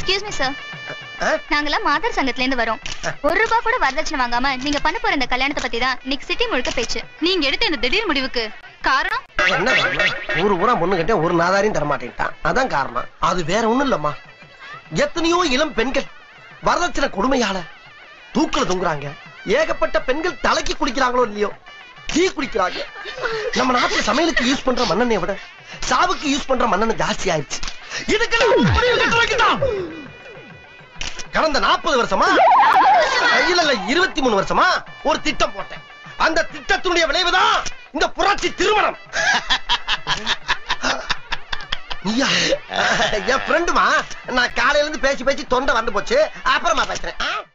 Excuse me sir ஆ? நாங்கெல்லாம் மாதர் சங்கத்துல இருந்து வரோம் ஒரு ரூபாய் கூட வரதட்சணை வாங்காம நீங்க பண்ண போற இந்த கல்யாணத்தை பத்தி தான் இன்னைக்கு சிட்டி முழுக்க பேச்சு நீங்க எடுத்த இந்த திடீர் முடிவுக்கு காரணம் என்ன காரணம் ஊரு ஊரா பொண்ணு கிட்ட ஒரு நாதாரையும் தரமாட்டேன்ட்டான் அதான் காரணம் அது வேற ஒண்ணும் இல்லம்மா எத்தனையோ இளம் பெண்கள் வரதட்சணை கொடுமையால தூக்குல தொங்குறாங்க ஏகப்பட்ட பெண்கள் தலைக்கு குளிக்கிறாங்களோ இல்லையோ டீ குடிக்கிறாங்க நம்ம நாட்டுல சமையலுக்கு யூஸ் பண்ற மண்ணெண்ணெய் விட சாவுக்கு யூஸ் பண்ற மண்ணெண்ணெய் ஜாஸ்தி ஆயிடுச்சு இதுக்கெல்லாம் ஒரு முடிவு கட்ட வைக்கணும். கடந்த நாற்பது வருஷமா இல்ல இல்ல இருபத்தி மூணு வருஷமா ஒரு திட்டம் போட்டேன் அந்த திட்டத்தினுடைய விளைவுதான் இந்த புரட்சி திருமணம் நீயா என் ஃப்ரெண்டுமா நான் காலையில இருந்து பேசி பேசி தொண்டை வந்து போச்சு அப்புறமா பேசுறேன் ஆ?